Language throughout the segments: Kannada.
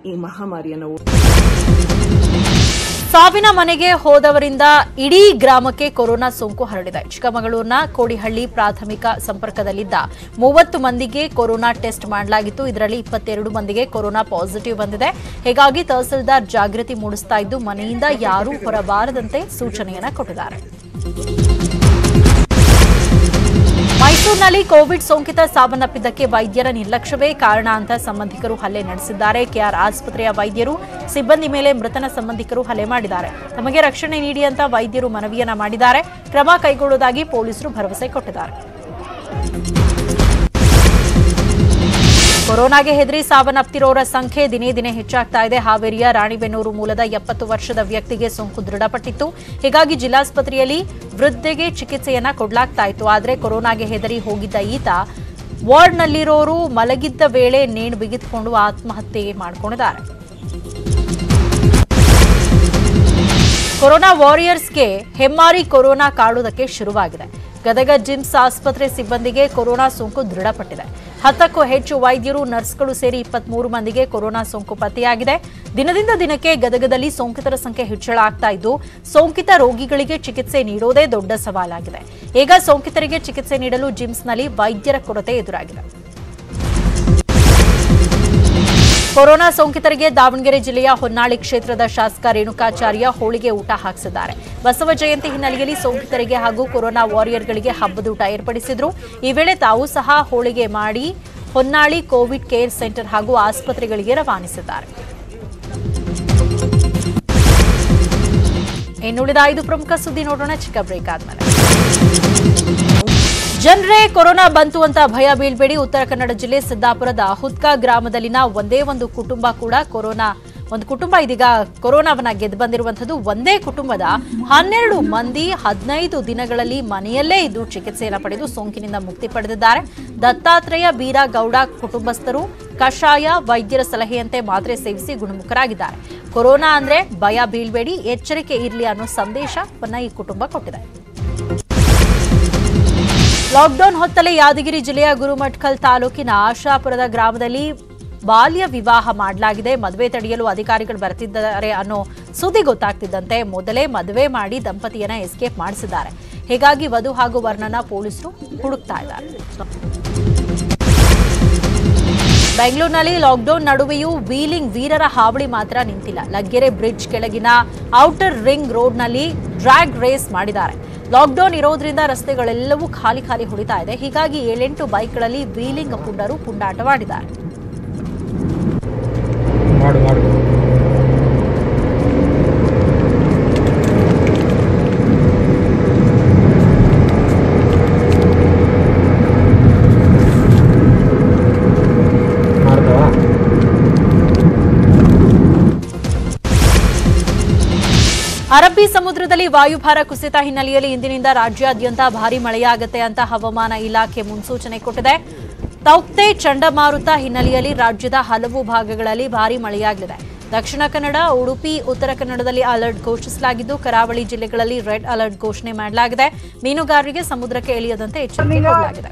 ಈ ಮಹಾಮಾರಿಯನ್ನು ಸಾವಿನ ಮನೆಗೆ ಹೋದವರಿಂದ ಇಡೀ ಗ್ರಾಮಕ್ಕೆ ಕೊರೋನಾ ಸೋಂಕು ಹರಡಿದೆ ಚಿಕ್ಕಮಗಳೂರಿನ ಕೋಡಿಹಳ್ಳಿ ಪ್ರಾಥಮಿಕ ಸಂಪರ್ಕದಲ್ಲಿದ್ದ ಮೂವತ್ತು ಮಂದಿಗೆ ಕೊರೋನಾ ಟೆಸ್ಟ್ ಮಾಡಲಾಗಿತ್ತು ಇದರಲ್ಲಿ ಇಪ್ಪತ್ತೆರಡು ಮಂದಿಗೆ ಕೊರೋನಾ ಪಾಸಿಟಿವ್ ಬಂದಿದೆ ಹೀಗಾಗಿ ತಹಸೀಲ್ದಾರ್ ಜಾಗೃತಿ ಮೂಡಿಸ್ತಾ ಇದ್ದು ಮನೆಯಿಂದ ಯಾರೂ ಹೊರಬಾರದಂತೆ ಸೂಚನೆಯನ್ನ ಕೊಟ್ಟಿದ್ದಾರೆ ಮೈಸೂರಿನಲ್ಲಿ ಕೋವಿಡ್ ಸೋಂಕಿತ ಸಾವನ್ನಪ್ಪಿದ್ದಕ್ಕೆ ವೈದ್ಯರ ನಿರ್ಲಕ್ಷ್ಯವೇ ಕಾರಣ ಅಂತ ಸಂಬಂಧಿಕರು ಹಲ್ಲೆ ನಡೆಸಿದ್ದಾರೆ ಕೆಆರ್ ಆಸ್ಪತ್ರೆಯ ವೈದ್ಯರು ಸಿಬ್ಬಂದಿ ಮೇಲೆ ಮೃತನ ಸಂಬಂಧಿಕರು ಹಲ್ಲೆ ಮಾಡಿದ್ದಾರೆ ತಮಗೆ ರಕ್ಷಣೆ ನೀಡಿ ಅಂತ ವೈದ್ಯರು ಮನವಿಯನ್ನ ಮಾಡಿದ್ದಾರೆ ಕ್ರಮ ಕೈಗೊಳ್ಳುವುದಾಗಿ ಪೊಲೀಸರು ಭರವಸೆ ಕೊಟ್ಟಿದ್ದಾರೆ ಕೊರೋನಾಗೆ ಹೆದರಿ ಸಾವನ್ನಪ್ತಿರೋರ ಸಂಖ್ಯೆ ದಿನೇ ದಿನೇ ಹೆಚ್ಚಾಗ್ತಾ ಇದೆ ಹಾವೇರಿಯ ರಾಣಿಬೆನ್ನೂರು ಮೂಲದ ಎಪ್ಪತ್ತು ವರ್ಷದ ವ್ಯಕ್ತಿಗೆ ಸೋಂಕು ದೃಢಪಟ್ಟಿತ್ತು ಹೀಗಾಗಿ ಜಿಲ್ಲಾಸ್ಪತ್ರೆಯಲ್ಲಿ ವೃದ್ಧೆಗೆ ಚಿಕಿತ್ಸೆಯನ್ನ ಕೊಡಲಾಗ್ತಾ ಇತ್ತು ಆದರೆ ಕೊರೋನಾಗೆ ಹೆದರಿ ಹೋಗಿದ್ದ ಈತ ವಾರ್ಡ್ನಲ್ಲಿರೋರು ಮಲಗಿದ್ದ ವೇಳೆ ನೇಣು ಬಿಗಿದುಕೊಂಡು ಆತ್ಮಹತ್ಯೆ ಮಾಡಿಕೊಂಡಿದ್ದಾರೆ ಕೊರೋನಾ ವಾರಿಯರ್ಸ್ಗೆ ಹೆಮ್ಮಾರಿ ಕೊರೋನಾ ಕಾಡುವುದಕ್ಕೆ ಶುರುವಾಗಿದೆ ಗದಗ ಜಿಮ್ಸ್ ಆಸ್ಪತ್ರೆ ಸಿಬ್ಬಂದಿಗೆ ಕೊರೋನಾ ಸೋಂಕು ದೃಢಪಟ್ಟಿದೆ ಹತ್ತಕ್ಕೂ ಹೆಚ್ಚು ವೈದ್ಯರು ನರ್ಸ್ಗಳು ಸೇರಿ ಇಪ್ಪತ್ಮೂರು ಮಂದಿಗೆ ಕೊರೋನಾ ಸೋಂಕು ಪತ್ತೆಯಾಗಿದೆ ದಿನದಿಂದ ದಿನಕ್ಕೆ ಗದಗದಲ್ಲಿ ಸೋಂಕಿತರ ಸಂಖ್ಯೆ ಹೆಚ್ಚಳ ಆಗ್ತಾ ಇದ್ದು ಸೋಂಕಿತ ರೋಗಿಗಳಿಗೆ ಚಿಕಿತ್ಸೆ ನೀಡೋದೇ ದೊಡ್ಡ ಸವಾಲಾಗಿದೆ ಈಗ ಸೋಂಕಿತರಿಗೆ ಚಿಕಿತ್ಸೆ ನೀಡಲು ಜಿಮ್ಸ್ನಲ್ಲಿ ವೈದ್ಯರ ಕೊರತೆ ಎದುರಾಗಿದೆ ಕೊರೋನಾ ಸೋಂಕಿತರಿಗೆ ದಾವಣಗೆರೆ ಜಿಲ್ಲೆಯ ಹೊನ್ನಾಳಿ ಕ್ಷೇತ್ರದ ಶಾಸಕ ರೇಣುಕಾಚಾರ್ಯ ಹೋಳಿಗೆ ಊಟ ಹಾಕಿಸಿದ್ದಾರೆ ಬಸವ ಜಯಂತಿ ಹಿನ್ನೆಲೆಯಲ್ಲಿ ಸೋಂಕಿತರಿಗೆ ಹಾಗೂ ಕೊರೋನಾ ವಾರಿಯರ್ಗಳಿಗೆ ಹಬ್ಬದೂಟ ಏರ್ಪಡಿಸಿದ್ರು ಈ ವೇಳೆ ತಾವು ಸಹ ಹೋಳಿಗೆ ಮಾಡಿ ಹೊನ್ನಾಳಿ ಕೋವಿಡ್ ಕೇರ್ ಸೆಂಟರ್ ಹಾಗೂ ಆಸ್ಪತ್ರೆಗಳಿಗೆ ರವಾನಿಸಿದ್ದಾರೆ ಇನ್ನುಳಿದ ಐದು ಪ್ರಮುಖ ಸುದ್ದಿ ನೋಡೋಣ ಚಿಕ್ಕ ಬ್ರೇಕ್ ಆದ್ಮೇಲೆ ಜನರೇ ಕೊರೋನಾ ಬಂತು ಅಂತ ಭಯ ಬೀಳ್ಬೇಡಿ ಉತ್ತರ ಕನ್ನಡ ಜಿಲ್ಲೆ ಸಿದ್ದಾಪುರದ ಹುತ್ಕಾ ಗ್ರಾಮದಲ್ಲಿನ ಒಂದೇ ಒಂದು ಕುಟುಂಬ ಕೂಡ ಕೊರೋನಾ ಒಂದು ಕುಟುಂಬ ಇದೀಗ ಕೊರೋನಾವನ್ನ ಗೆದ್ದು ಬಂದಿರುವಂತದ್ದು ಒಂದೇ ಕುಟುಂಬದ ಹನ್ನೆರಡು ಮಂದಿ ಹದಿನೈದು ದಿನಗಳಲ್ಲಿ ಮನೆಯಲ್ಲೇ ಇದ್ದು ಚಿಕಿತ್ಸೆಯನ್ನು ಪಡೆದು ಸೋಂಕಿನಿಂದ ಮುಕ್ತಿ ಪಡೆದಿದ್ದಾರೆ ದತ್ತಾತ್ರೇಯ ಬೀರಾಗೌಡ ಕುಟುಂಬಸ್ಥರು ಕಷಾಯ ವೈದ್ಯರ ಸಲಹೆಯಂತೆ ಮಾತ್ರೆ ಸೇವಿಸಿ ಗುಣಮುಖರಾಗಿದ್ದಾರೆ ಕೊರೋನಾ ಅಂದ್ರೆ ಭಯ ಬೀಳ್ಬೇಡಿ ಎಚ್ಚರಿಕೆ ಇರಲಿ ಅನ್ನೋ ಸಂದೇಶವನ್ನ ಈ ಕುಟುಂಬ ಕೊಟ್ಟಿದೆ ಲಾಕ್ಡೌನ್ ಹೊತ್ತಲೇ ಯಾದಗಿರಿ ಜಿಲ್ಲೆಯ ಗುರುಮಠಕಲ್ ತಾಲೂಕಿನ ಆಶಾಪುರದ ಗ್ರಾಮದಲ್ಲಿ ಬಾಲ್ಯ ವಿವಾಹ ಮಾಡಲಾಗಿದೆ ಮದುವೆ ತಡೆಯಲು ಅಧಿಕಾರಿಗಳು ಬರ್ತಿದ್ದಾರೆ ಅನ್ನೋ ಸುದ್ದಿ ಗೊತ್ತಾಗ್ತಿದ್ದಂತೆ ಮೊದಲೇ ಮದುವೆ ಮಾಡಿ ದಂಪತಿಯನ್ನ ಎಸ್ಕೇಪ್ ಮಾಡಿಸಿದ್ದಾರೆ ಹೀಗಾಗಿ ವಧು ಹಾಗೂ ವರ್ಣನ ಪೊಲೀಸರು ಹುಡುಕ್ತಾ ಇದ್ದಾರೆ ಬೆಂಗಳೂರಿನಲ್ಲಿ ಲಾಕ್ಡೌನ್ ನಡುವೆಯೂ ವೀಲಿಂಗ್ ವೀರರ ಹಾವಳಿ ಮಾತ್ರ ನಿಂತಿಲ್ಲ ಲಗ್ಗೆರೆ ಬ್ರಿಡ್ಜ್ ಕೆಳಗಿನ ಔಟರ್ ರಿಂಗ್ ರೋಡ್ನಲ್ಲಿ ಡ್ರ್ಯಾಗ್ ರೇಸ್ ಮಾಡಿದ್ದಾರೆ ಲಾಕ್ಡೌನ್ ಇರೋದ್ರಿಂದ ರಸ್ತೆಗಳೆಲ್ಲವೂ ಖಾಲಿ ಖಾಲಿ ಹೊಡಿತಾ ಇದೆ ಹೀಗಾಗಿ ಏಳೆಂಟು ಬೈಕ್ಗಳಲ್ಲಿ ವೀಲಿಂಗ್ ಪುಂಡರು ಪುಂಡಾಟವಾಡಿದ್ದಾರೆ ಮಾಡು ಮಾಡು ಮಾಡ್ದವಾ ಅರಬ್ಬಿ ಸಮುದ್ರದಲ್ಲಿ ವಾಯುಭಾರ ಕುಸಿತ ಹಿನ್ನೆಲೆಯಲ್ಲಿ ಇಂದಿನಿಂದ ರಾಜ್ಯಾದ್ಯಂತ ಭಾರೀ ಮಳೆಯಾಗುತ್ತೆ ಅಂತ ಹವಾಮಾನ ಇಲಾಖೆ ಮುನ್ಸೂಚನೆ ಕೊಟ್ಟಿದೆ ತೌಕ್ತೆ ಚಂಡಮಾರುತ ಹಿನ್ನೆಲೆಯಲ್ಲಿ ರಾಜ್ಯದ ಹಲವು ಭಾಗಗಳಲ್ಲಿ ಭಾರೀ ಮಳೆಯಾಗಲಿದೆ ದಕ್ಷಿಣ ಕನ್ನಡ ಉಡುಪಿ ಉತ್ತರ ಕನ್ನಡದಲ್ಲಿ ಅಲರ್ಟ್ ಘೋಷಿಸಲಾಗಿದ್ದು ಕರಾವಳಿ ಜಿಲ್ಲೆಗಳಲ್ಲಿ ರೆಡ್ ಅಲರ್ಟ್ ಘೋಷಣೆ ಮಾಡಲಾಗಿದೆ ಮೀನುಗಾರರಿಗೆ ಸಮುದ್ರಕ್ಕೆ ಇಳಿಯದಂತೆ ಎಚ್ಚರಿಕೆ ಕೊಡಲಾಗಿದೆ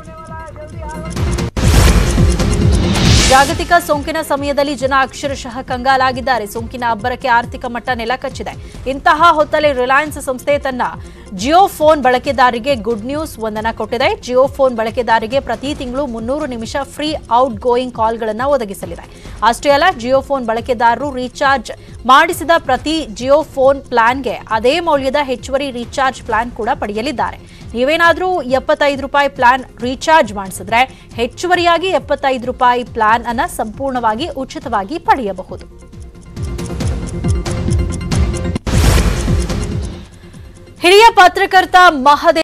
ಜಾಗತಿಕ ಸೋಂಕಿನ ಸಮಯದಲ್ಲಿ ಜನ ಅಕ್ಷರಶಃ ಕಂಗಾಲಾಗಿದ್ದಾರೆ ಸೋಂಕಿನ ಅಬ್ಬರಕ್ಕೆ ಆರ್ಥಿಕ ಮಟ್ಟ ನೆಲಕಚ್ಚಿದೆ ಇಂತಹ ಹೊತ್ತಲ್ಲಿ ರಿಲಯನ್ಸ್ ಸಂಸ್ಥೆ ತನ್ನ ಜಿಯೋ ಫೋನ್ ಬಳಕೆದಾರರಿಗೆ ಗುಡ್ ನ್ಯೂಸ್ ಒಂದನ್ನ ಕೊಟ್ಟಿದೆ ಜಿಯೋ ಫೋನ್ ಬಳಕೆದಾರರಿಗೆ ಪ್ರತಿ ತಿಂಗಳು ಮುನ್ನೂರು ನಿಮಿಷ ಫ್ರೀ ಔಟ್ ಗೋಯಿಂಗ್ ಕಾಲ್ಗಳನ್ನು ಒದಗಿಸಲಿದೆ ಅಷ್ಟೇ ಅಲ್ಲ ಜಿಯೋ ಫೋನ್ ಬಳಕೆದಾರರು ರೀಚಾರ್ಜ್ ಮಾಡಿಸಿದ ಪ್ರತಿ ಜಿಯೋ ಫೋನ್ ಪ್ಲಾನ್ಗೆ ಅದೇ ಮೌಲ್ಯದ ಹೆಚ್ಚುವರಿ ರೀಚಾರ್ಜ್ ಪ್ಲಾನ್ ಕೂಡ ಪಡೆಯಲಿದ್ದಾರೆ ನೀವೇನಾದರೂ ಎಪ್ಪತ್ತೈದು ರೂಪಾಯಿ ಪ್ಲಾನ್ ರೀಚಾರ್ಜ್ ಮಾಡಿಸಿದ್ರೆ ಹೆಚ್ಚುವರಿಯಾಗಿ ಎಪ್ಪತ್ತೈದು ರೂಪಾಯಿ ಪ್ಲಾನ್ ಅನ್ನ ಸಂಪೂರ್ಣವಾಗಿ ಉಚಿತವಾಗಿ ಪಡೆಯಬಹುದು ಹಿರಿಯ ಪತ್ರಕರ್ತ ಮಹದೇವ್